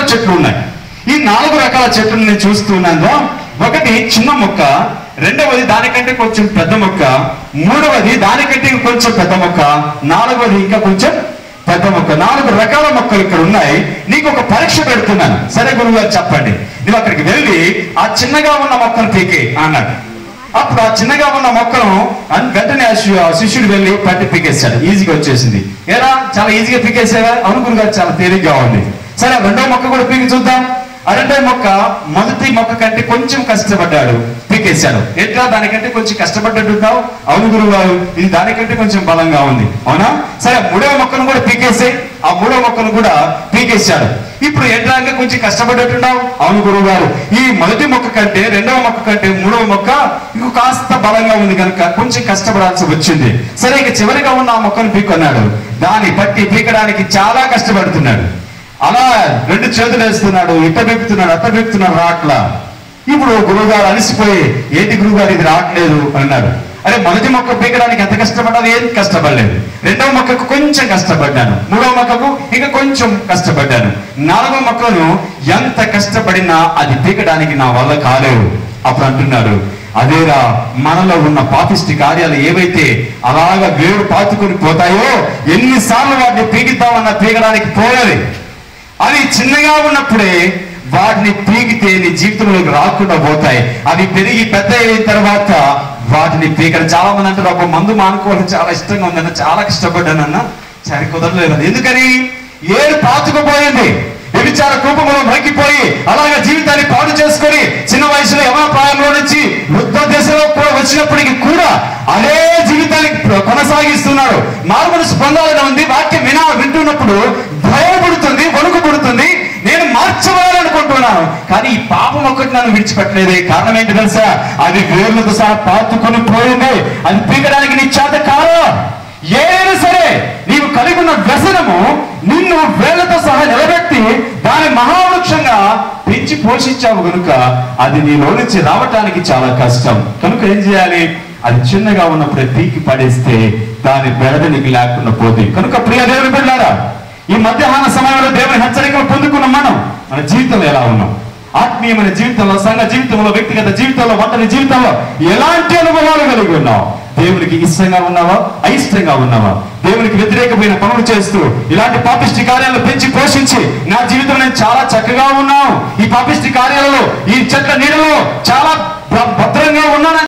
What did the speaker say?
చెట్లు ఉన్నాయి ఈ నాలుగు రకాల చెట్లు నేను చూస్తున్నాను ఒకటి చిన్న మొక్క రెండవది దానికంటే కొంచెం పెద్ద మొక్క మూడవది దానికంటే కొంచెం పెద్ద మొక్క నాలుగవది ఇంకా కొంచెం పెద్ద మొక్క నాలుగు రకాల మొక్కలు ఇక్కడ ఉన్నాయి నీకు ఒక పరీక్ష పెడుతున్నాను సరే గురువు గారు చెప్పండి నువ్వు అక్కడికి వెళ్ళి ఆ చిన్నగా ఉన్న మొక్కను పీకే అన్నాడు అప్పుడు ఆ చిన్నగా ఉన్న మొక్కను అన్- వెంటనే ఆ శి- ఆ శిష్యుడు వెళ్ళి పట్టి పీకేశాడు ఈజీగా వచ్చేసింది ఏరా చాలా ఈజీగా పీకేసావా అవును గురువు గారు చాలా తేలిగ్గా ఉంది సరే ఆ రెండో మొక్క కూడా పీకి చూద్దాం ఆ రెండో మొక్క మొదటి మొక్క కంటే కొంచెం కష్టపడ్డాడు పీకేశాడు ఎట్లా దానికంటే కొంచెం కష్టపడ్డట్టున్నావు అవును గురువు గారు ఇది దానికంటే కొంచెం బలంగా ఉంది అవునా సరే మూడవ మొక్కను కూడా పీకేసి ఆ మూడవ మొక్కను కూడా పీకేశాడు ఇప్పుడు ఎట్లా అంటే కొంచెం కష్టపడ్డట్టున్నావు అవును గురువు గారు ఈ మొదటి మొక్క కంటే రెండవ మొక్క కంటే మూడవ మొక్క ఇంకో కాస్త బలంగా ఉంది కనుక కొంచెం కష్టపడాల్సి వచ్చింది సరే ఇక చివరిగా ఉన్న ఆ మొక్కను పీకొన్నాడు దాన్ని పట్టి పీకడానికి చాలా కష్టపడుతున్నాడు అలా రెండు చేతులు వేస్తున్నాడు ఇట్ట పెక్కుతున్నాడు అట్ట పెక్కుతున్నాడు రాట్లా ఇప్పుడు గురువుగారు అలసిపోయి ఏంటి గురువుగారు ఇది రావట్లేదు అన్నాడు అరే మొదటి మొక్క పీకడానికి ఎంత కష్టపడ్డాను ఏం కష్టపడలేదు రెండవ మొక్కకు కొంచెం కష్టపడ్డాను మూడవ మొక్కకు ఇంకా కొంచెం కష్టపడ్డాను నాలుగవ మొక్కను ఎంత కష్టపడినా అది పీకడానికి నా వల్ల కాలేదు అప్పుడు అంటున్నాడు అదేరా మనలో ఉన్న పాపిష్టి కార్యాలు ఏవైతే అలాగా వేరు పాతుకొని పోతాయో ఎన్నిసార్లు వాటిని పీకిద్దామన్నా పీకడానికి పోలేదు అవి చిన్నగా ఉన్నప్పుడే వాటిని పీకితే నీ జీవితంలోకి రాకుండా పోతాయి అవి పెరిగి పెద్ద అయిన తర్వాత వాటిని పీకడం చాలా మంది అంటారు ఒక మందు మానుకోవడం చాలా ఇష్టంగా ఉందన్న చాలా కష్టపడ్డానన్న సరే కుదరలేదు ఎందుకని ఏడు పాతుకుపోయింది వ్యభిచార కూపంలో మగ్గిపోయి అలాగా జీవితాన్ని పాడు చేసుకొని చిన్న వయసులో యవన ప్రాయంలో నుంచి వృద్ధ దశలో కూడా వచ్చినప్పటికీ కూడా అదే జీవితాన్ని కొనసాగిస్తున్నాడు మారుమనసు పొందాలని ఉంది వాక్యం వినా వింటున్నప్పుడు భయం పుడుతుంది వణుకు పుడుతుంది నేను మార్చవాలనుకుంటున్నాను కానీ ఈ పాపం ఒకటి నన్ను విడిచిపెట్టలేదే కారణం ఏంటి తెలుసా అది వేర్లతో సహా పాతుకొని పోయింది అది పీకడానికి నీ చేత కాదు ఏదైనా సరే నీవు కలిగి ఉన్న వ్యసనము నిన్ను వేళ్లతో సహా నిలబెట్టి దాని మహావృక్షంగా పెంచి పోషించావు కనుక అది నీలో నుంచి రావటానికి చాలా కష్టం కనుక ఏం చేయాలి అది చిన్నగా ఉన్నప్పుడే పీకి పడేస్తే దాని బెడద నీకు లేకుండా పోతుంది కనుక ప్రియ దేవుని బిడ్డారా ఈ మధ్యాహ్న సమయంలో దేవుని హెచ్చరికలు పొందుకున్న మనం మన జీవితంలో ఎలా ఉన్నాం ఆత్మీయమైన జీవితంలో సంఘ జీవితంలో వ్యక్తిగత జీవితంలో ఒంటరి జీవితంలో ఎలాంటి అనుభవాలు కలిగి ఉన్నావు దేవునికి ఇష్టంగా ఉన్నావా అయిష్టంగా ఉన్నావా దేవునికి వ్యతిరేకమైన పనులు చేస్తూ ఇలాంటి పాపిష్టి కార్యాలను పెంచి పోషించి నా జీవితం నేను చాలా చక్కగా ఉన్నాను ఈ పాపిష్టి కార్యాలలో ఈ చెట్ల నీడలో చాలా భద్రంగా ఉన్నాను